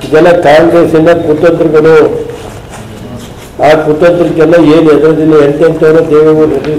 ಇದೆಲ್ಲ ಕಾಂಗ್ರೆಸ್ಸಿನ ಕುತಂತ್ರಗಳು ಆ ಕುತಂತ್ರಕ್ಕೆಲ್ಲ ಏನು ಎದುರದಿಲ್ಲ ಎಂತೆಂಥವ್ರು ದೇವೇಗೌಡರು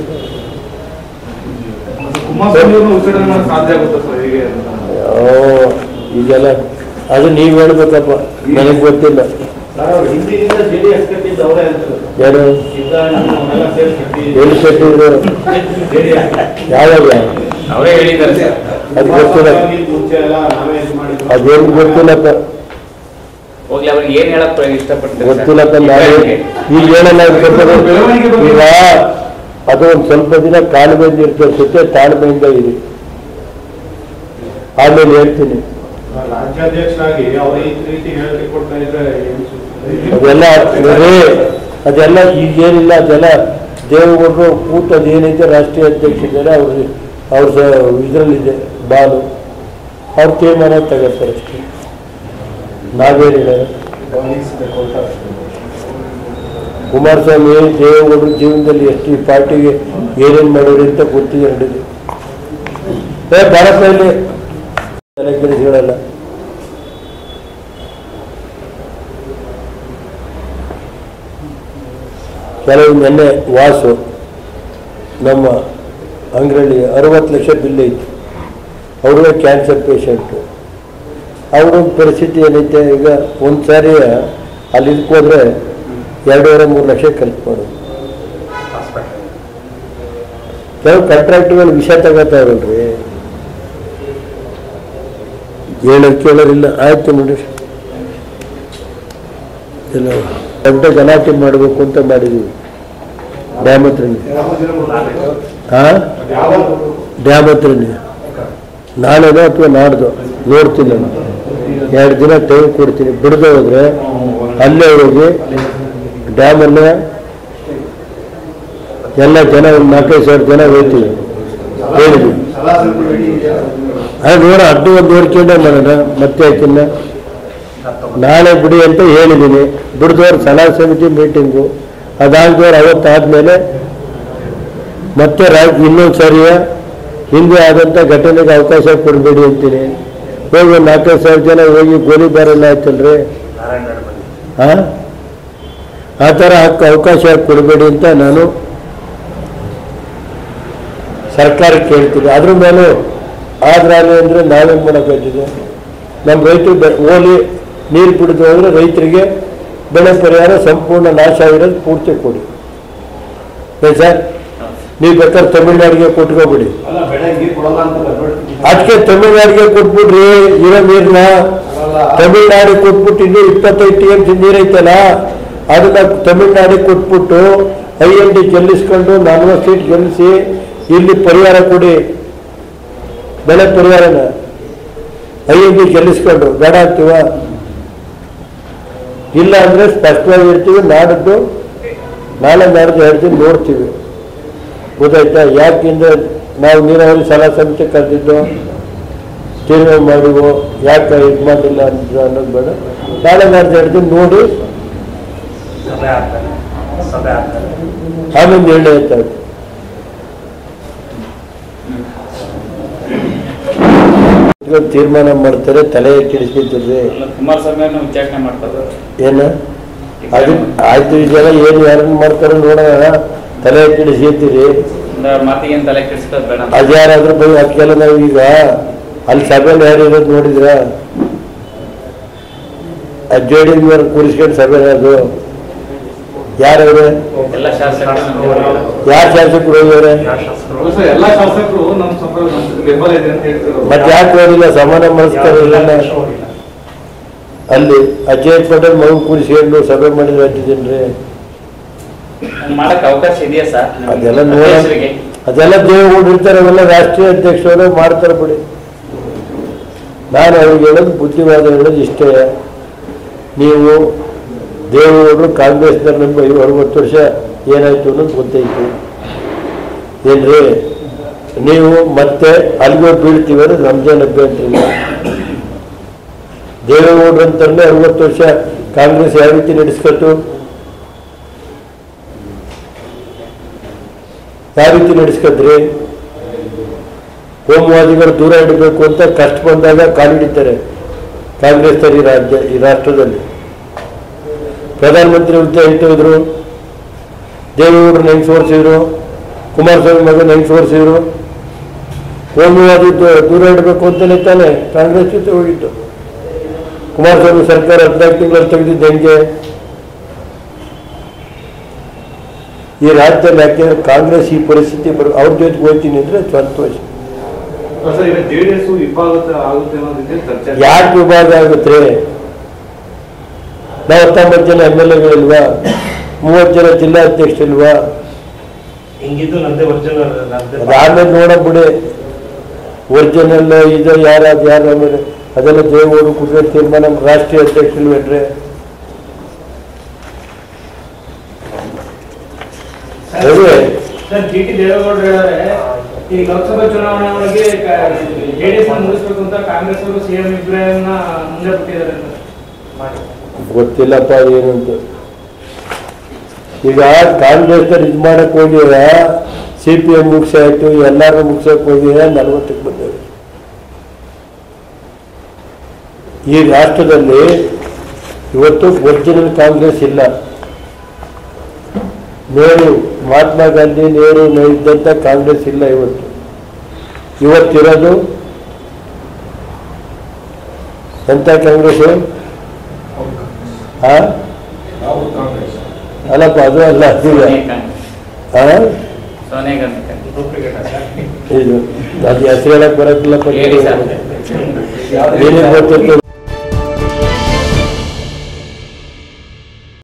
ಕುಮಾರಸ್ವಾಮಿ ಅವ್ರನ್ನ ಉಚ್ಚಾಟನೆ ಮಾಡಕ್ ಸಾಧ್ಯ ಆಗುತ್ತೆ ಸರ್ ಹೇಗೆ ಅಂತ ಓ, ಈಗೆಲ್ಲ ಅದು ನೀವು ಹೇಳ್ಬೇಕಪ್ಪ ನನಗೆ ಗೊತ್ತಿಲ್ಲ ಹಿಂದಿನಿಂದ ಜೆಡಿಎಸ್ ಕಟ್ಟಿದ್ದು ಅವರೇ ಅಂತ ಯಾರು ಸಿದ್ದರಾಮಯ್ಯ ಅವರೆಲ್ಲ ಸೇರಿ ಕಟ್ಟಿದ್ದು ಎಲ್ಲಿ ಕಟ್ಟಿದ್ರು ಜೆಡಿಎಸ್ ಯಾವಾಗ ಅವರೇ ಹೇಳಿದ್ದಾರೆ ಸರ್ ಅದು ಗೊತ್ತಿಲ್ಲ ಮುಂಚೆ ಎಲ್ಲ ನಾವೇ ಇದು ಮಾಡಿದ್ವಿ ಅದೇನು ಗೊತ್ತಿಲ್ಲಪ್ಪ ಹೋಗ್ಲಿ ಅವ್ರಿಗೆ ಏನ್ ಹೇಳಕ್ ಇಷ್ಟಪಡ್ತಾರೆ ಗೊತ್ತಿಲ್ಲಪ್ಪ ನಾನು ಈಗ ಹೇಳಲ್ಲ ಅನ್ಕೊಳ್ತಾರೆ. ಈಗ ಅದು ಒಂದು ಸ್ವಲ್ಪ ದಿನ ತಾಳ್ಮೆಯಿಂದ ಇರ್ತದೆ ತಾಳ್ಮೆಯಿಂದ ಇರಿ ಆಮೇಲೆ ಹೇಳ್ತೀನಿ ರಾಜ್ಯಾಧ್ಯಕ್ಷರಾಗಿ ಅವರು ಈ ರೀತಿ ಹೇಳಿಕೆ ಕೊಡ್ತಾ ಇದ್ರೆ ಏನು ಸುದ್ದಿ? ಅದೆಲ್ಲ ನೋಡಿ, ಅದೆಲ್ಲ ಈಗೇನಿಲ್ಲ ಅದೆಲ್ಲ ದೇವೇಗೌಡರು ಕೂತದ್ದು ಏನೈತೆ ರಾಷ್ಟ್ರೀಯ ಅಧ್ಯಕ್ಷರಿದ್ದಾರೆ ಅವ್ರ ಅವ್ರ ಇದರಲ್ಲಿದೆ ಬಾಲು ಅವ್ರ ತೀರ್ಮಾನ ತಗೋತಾರೆ ಅಷ್ಟೇ ನಾವೇನು ಹೇಳೋದು ಕುಮಾರಸ್ವಾಮಿ ದೇವೇಗೌಡರು ಜೀವನದಲ್ಲಿ ಎಷ್ಟು ಈ ಪಾರ್ಟಿಗೆ ಏನೇನು ಮಾಡೋರು ಅಂತ ಗೊತ್ತಿದೆ ನಡೆದು ಏ ಭಾರತ ಇಲ್ಲಿ ತಲೆ ಕೆಡಿಸ್ಕೊಳ್ಳಲ್ಲ ಕೆಲವು ನೆನ್ನೆ ವಾಸು ನಮ್ಮ ಅಂಗಡಿ ಅರವತ್ತು ಲಕ್ಷ ಬಿಲ್ ಐತಿ ಅವ್ರಿಗೆ ಕ್ಯಾನ್ಸರ್ ಪೇಷಂಟು ಅವ್ರ ಪರಿಸ್ಥಿತಿ ಏನೈತೆ ಈಗ ಒಂದು ಸಾರಿ ಅಲ್ಲಿ ಇದಕ್ಕೆ ಹೋದ್ರೆ ಎರಡೂವರೆ ಮೂರು ಲಕ್ಷ ಖರ್ಚು ಮಾಡೋದು ಕೆಲವು ಕಾಂಟ್ರಾಕ್ಟ್ಗಳು ವಿಷಯ ತಗೋತಾರಲ್ರಿ ಹೇಳೋದು ಕೇಳೋರಿಲ್ಲ ಆಯ್ತು ನೋಡಿ ಎಲ್ಲ ದೊಡ್ಡ ಗಲಾಟೆ ಮಾಡಬೇಕು ಅಂತ ಮಾಡಿದ್ದೀವಿ ಡ್ಯಾಮ್ ಹತ್ರನೇ ಹಾಂ ಡ್ಯಾಮ್ ಹತ್ರನೇ ನಾಳೆನೋ ಅಥವಾ ನಾಡ್ದು ನೋಡ್ತೀನಿ ನಾನು ಎರಡು ದಿನ ಟೈಮ್ ಕೊಡ್ತೀನಿ ಬಿಡದೆ ಹೋದ್ರೆ ಅಲ್ಲೇ ಹೋಗಿ ಡ್ಯಾಮಲ್ಲೇ ಎಲ್ಲ ಜನ ಒಂದು ನಾಲ್ಕೈದು ಸಾವಿರ ಜನ ಹೋಗ್ತೀವಿ ಹೇಳಿದ್ವಿ ಅದು ನೋಡ ಅಡ್ಡು ಒಂದು ನೋಡ್ಕೊಂಡೆ ಮಾಡೋಣ ಮತ್ತೆ ಯಾಕಿನ್ನ ನಾಳೆ ಬಿಡಿ ಅಂತ ಹೇಳಿದ್ದೀನಿ ಬಿಡ್ದವ್ರು ಸಲಹಾ ಸಮಿತಿ ಮೀಟಿಂಗು ಅದಾಗ್ದವ್ರು ಅವತ್ತಾದ್ಮೇಲೆ ಮತ್ತೆ ರಾಜ್ ಇನ್ನೊಂದು ಸರಿಯ ಹಿಂದೆ ಆದಂಥ ಘಟನೆಗೆ ಅವಕಾಶ ಕೊಡಬೇಡಿ ಅಂತೀನಿ ಹೋಗಿ ಒಂದು ನಾಲ್ಕೈದು ಸಾವಿರ ಜನ ಹೋಗಿ ಗೋಲಿಬಾರ್ ಎಲ್ಲ ಆಯ್ತಲ್ರಿ ಹಾಂ ಆ ಥರ ಹಕ್ಕು ಅವಕಾಶ ಕೊಡಬೇಡಿ ಅಂತ ನಾನು ಸರ್ಕಾರಕ್ಕೆ ಹೇಳ್ತೀನಿ ಅದ್ರ ಮೇಲೆ ಆದ್ರಾಗಲಿ ಅಂದರೆ ನಾವೇನು ಮಾಡೋಕ್ಕಾಗ್ತದೆ ನಮ್ಮ ರೈತರು ಬೆ ಓಲಿ ನೀರು ಬಿಡದು ಹೋದ್ರೆ ರೈತರಿಗೆ ಬೆಳೆ ಪರಿಹಾರ ಸಂಪೂರ್ಣ ನಾಶ ಆಗಿರೋದು ಪೂರ್ತಿ ಕೊಡಿ ಏ ಸರ್ ನೀವು ಬೇಕಾದ್ರೆ ತಮಿಳ್ನಾಡಿಗೆ ಕೊಟ್ಕೋಬಿಡಿ ಅಲ್ಲ ಬೆಳೆ ನೀರು ಕೊಡಲ್ಲ ಅಂತ ಬರ್ಬಿಡ್ತೀನಿ. ಅದಕ್ಕೆ ತಮಿಳ್ನಾಡಿಗೆ ಕೊಟ್ಬಿಡ್ರಿ ಇರೋ ನೀರನ್ನ ತಮಿಳ್ನಾಡಿಗೆ ಕೊಟ್ಬಿಟ್ಟು ಇನ್ನೂ ಇಪ್ಪತ್ತೈದು ಟಿ ಎಂ ಸಿ ನೀರೈತಲ್ಲ ಅದನ್ನ ತಮಿಳ್ನಾಡಿಗೆ ಕೊಟ್ಬಿಟ್ಟು ಐ ಎನ್ ಡಿ ಗೆಲ್ಲಿಸ್ಕೊಂಡು ನಲ್ವತ್ತು ಸೀಟ್ ಗೆಲ್ಲಿಸಿ ಇಲ್ಲಿ ಪರಿಹಾರ ಕೊಡಿ ಬೆಳೆ ಪರಿಹಾರನ ಐ ಎನ್ ಡಿ ಗೆಲ್ಲಿಸ್ಕೊಂಡು ಬೇಡ ಅಂತೀವ ಇಲ್ಲ ಅಂದ್ರೆ ಸ್ಪಷ್ಟವಾಗಿ ಹೇಳ್ತೀವಿ ನಾಡಿದ್ದು ನಾಳೆ ನಾಡ್ದು ಎರಡು ದಿನ ನೋಡ್ತೀವಿ ಗೊತ್ತಾಯ್ತಾ ಯಾಕಿಂದ ನಾವು ನೀರಾವರಿ ಸಲಹಾ ಸಮಿತಿ ಕರೆದಿದ್ದು ತೀರ್ಮಾನ ಮಾಡಿವೋ ಯಾಕೆ ಇದು ಮಾಡಿಲ್ಲ ಅಂತ ಅನ್ನೋದು ಬೇಡ ನಾಳೆ ನಾಡ್ದು ಎರಡು ದಿನ ನೋಡಿ ಆಮೇಲೆ ನಿರ್ಣಯ ಆಯ್ತು ತೀರ್ಮಾನ ಮಾಡ್ತಾರೆ ತಲೆ ಕೆಡಿಸ್ಕೊತಿರ್ರಿ ಅಲ್ಲ, ಕುಮಾರಸ್ವಾಮಿ ಅವ್ರನ್ನ ವಿಚಾರಣೆ ಮಾಡ್ತಾರೆ ಏನು ಅದು ಆಯ್ತು ಇದೆಲ್ಲ ಏನು ಯಾರನ್ನ ಮಾಡ್ತಾರೆ ನೋಡೋಣ ತಲೆ ಕೆಡಿಸ್ಕೊತೀರಿ ಅಂದ್ರೆ ಅವ್ರ ಮಾತಿಗೆ ಏನ್ ತಲೆ ಕೆಡಿಸ್ಕೋದ್ ಬೇಡ ಅಂತ. ಅದು ಯಾರಾದ್ರೂ ಬೈ ಅದಕ್ಕೆಲ್ಲ ನಾವು ಈಗ ಅಲ್ಲಿ ಸಭೆಯಲ್ಲಿ ಯಾರು ಇರೋದು ನೋಡಿದ್ರ ಜೆ ಡಿ ಎಸ್ ಕೂರಿಸ್ಕೊಂಡು ಸಭೆ ಅದು ಯಾರವ್ರೆ ಎಲ್ಲ ಶಾಸಕರು ಯಾರು ಶಾಸಕರು ಹೋಗ್ಯವ್ರೆ ಹೌದು ಸರ್, ಎಲ್ಲಾ ಶಾಸಕರು ನಮ್ಮ ಸಂಪರ್ಕ ನಮ್ಮ ಬೆಂಬಲ ಇದೆ ಅಂತ ಹೇಳ್ತಿರೋದು ಮತ್ತೆ ಯಾಕೆ ಹೋಗಿಲ್ಲ ಸಮಾನ ಮನಸ್ಕರ ಇಲ್ಲ ಅಲ್ಲಿ ಅಜಯ್ ಪಟೇಲ್ ಮಗು ಕೂರಿಸ್ಕೊಂಡು ಸಭೆ ಮಾಡಿದ್ರೆ ಅಂತಿದ್ದೀನಿ ಹಂಗ್ ಮಾಡಕ್ ಅವಕಾಶ ಇದೆಯಾ ಸರ್ ನಿಮ್ಮ ಅದೆಲ್ಲ ನೋಡ ಅಧ್ಯಕ್ಷರಿಗೆ? ಅದೆಲ್ಲ ದೇವೇಗೌಡರು ಇರ್ತಾರೆ ಅವೆಲ್ಲ ರಾಷ್ಟ್ರೀಯ ಅಧ್ಯಕ್ಷರು ಮಾಡ್ತಾರೆ ಬಿಡಿ ನಾನು ಅವ್ರಿಗೆ ಹೇಳೋದು ಬುದ್ಧಿವಾದ ಹೇಳೋದು ಇಷ್ಟೇ ನೀವು ದೇವೇಗೌಡರು ಕಾಂಗ್ರೆಸ್ನವ್ರು ನಮ್ಗೆ ಐದು ಅರವತ್ತು ವರ್ಷ ಏನಾಯ್ತು ಅನ್ನೋದು ಗೊತ್ತೈತು ಏನ್ರಿ ನೀವು ಮತ್ತೆ ಅಲ್ಲಿಗೆ ಬೀಳ್ತೀವಿ ಅಂದ್ರೆ ನಮ್ದೇನು ಅಭ್ಯಂತರ ಇಲ್ಲ ದೇವೇಗೌಡರು ಅಂತಂದ್ರೆ ಅರವತ್ತು ವರ್ಷ ಕಾಂಗ್ರೆಸ್ ಯಾವ ರೀತಿ ನಡೆಸ್ಕೊತು ಯಾವ ರೀತಿ ನಡೆಸ್ಕೊದ್ರಿ ಹೋಮವಾದಿಗಳು ದೂರ ಇಡಬೇಕು ಅಂತ ಕಷ್ಟ ಬಂದಾಗ ಕಾಲಿಡಿತಾರೆ ಕಾಂಗ್ರೆಸ್ ಈ ರಾಜ್ಯ ಈ ರಾಷ್ಟ್ರದಲ್ಲಿ ಪ್ರಧಾನಮಂತ್ರಿ ಹುದ್ದೆ ಇಟ್ಟಿದ್ರು ದೇವೇಗೌಡರನ್ನ ಹೆಂಗೆ ಸೋರಿಸಿದ್ರು ಕುಮಾರಸ್ವಾಮಿ ಮಗನ ಹೆಂಗೆ ಸೋರಿಸಿದ್ರು ಕೋಮುವಾದಿ ದೂ- ದೂರ ಇಡಬೇಕು ಅಂತಲೇ ತಾನೆ ಕಾಂಗ್ರೆಸ್ ಜೊತೆ ಹೋಗಿದ್ದು ಕುಮಾರಸ್ವಾಮಿ ಸರ್ಕಾರ ಹದಿನಾಲ್ಕು ತಿಂಗಳಲ್ಲಿ ತೆಗೆದಿದ್ದು ಹೆಂಗೆ ಈ ರಾಜ್ಯದಲ್ಲಿ ಯಾಕೆಂದ್ರೆ ಕಾಂಗ್ರೆಸ್ ಈ ಪರಿಸ್ಥಿತಿ ಬರ್ ಅವ್ರ ಜೊತೆಗೆ ಹೋಗ್ತೀನಿ ಅಂದ್ರೆ ಸಂತೋಷ ಸರ್ ಈಗ ಜೆ ಡಿ ಎಸ್ ವಿಭಾಗ ಆಗುತ್ತೆ ಅನ್ನೋದಿದೆ ಚರ್ಚೆ ಯಾಕೆ ವಿಭಾಗ ಆಗುತ್ತೆ ನಾವು ಹತ್ತೊಂಬತ್ತು ಜನ ಎಮ್ ಎಲ್ ಎಗಳಿಲ್ವಾ ಮೂವತ್ತು ಜನ ಜಿಲ್ಲಾಧ್ಯಕ್ಷರಿಲ್ವಾ ಹಿಂಗಿದ್ದು ನಂದೇ ಒರಿಜಿನಲ್ ನಂದೇ ಅದಾದ್ಮೇಲೆ ನೋಡಕ್ ಬಿಡಿ ಒರಿಜಿನಲ್ ಇದು ಯಾರಾದ್ ಯಾರು ಆಮೇಲೆ ಅದೆಲ್ಲ ದೇವೇಗೌಡರು ಕುದುರೆ ತೀರ್ಮಾನ ರಾಷ್ಟ್ರೀಯ ಅಧ್ಯಕ್ಷರಿಲ್ವೇನ್ರಿ ಅದೇ ಸರ್ ಜಿ ಟಿ ದೇವೇಗೌಡರು ಹೇಳಿದ್ರೆ ಈ ಲೋಕಸಭಾ ಚುನಾವಣೆ ಒಳಗೆ ಜೆಡಿಎಸ್ ಮುಗಿಸ್ಬೇಕು ಅಂತ ಕಾಂಗ್ರೆಸ್ ಅವರು ಸಿಎಂ ಇಬ್ರಾಹಿಂನ ಮುಂದೆ ಬಿಟ್ಟಿದ್ದಾರೆ ಅಂತ ಗೊತ್ತಿಲ್ಲಪ್ಪ ಏನು ಅಂತ ಈಗ ಕಾಂಗ್ರೆಸ್ನವ್ರು ಇದು ಮಾಡಕ್ ಹೋಗಿರ ಸಿ ಪಿ ಎಂ ಮುಗಿಸಾಯ್ತು ಎಲ್ಲಾರು ಮುಗಿಸಕ್ ಹೋಗಿರ ನಲ್ವತ್ತಕ್ಕೆ ಬಂದೇವೆ ಈ ರಾಷ್ಟ್ರದಲ್ಲಿ ಇವತ್ತು ಒರಿಜಿನಲ್ ಕಾಂಗ್ರೆಸ್ ಇಲ್ಲ ನೆಹರು ಮಹಾತ್ಮ ಗಾಂಧಿ ನೆಹರು ಇದ್ದಂಥ ಕಾಂಗ್ರೆಸ್ ಇಲ್ಲ ಇವತ್ತು ಇವತ್ತಿರೋದು ಎಂಥ ಕಾಂಗ್ರೆಸ್ಸು ಹಾ ಅಲ್ಲಪ್ಪ ಅದು ಅಲ್ಲ ಅದೀಗ ಹಾ ಸೋನಿಯಾ ಗಾಂಧಿ ಇದು ಅದು ಹೆಸರು ಹೇಳಕ್ ಬರಕ್ಕಿಲ್ಲಪ್ಪ ಹೇಳಿ ಸರ್ ಏನೇನು ಗೊತ್ತಿತ್ತು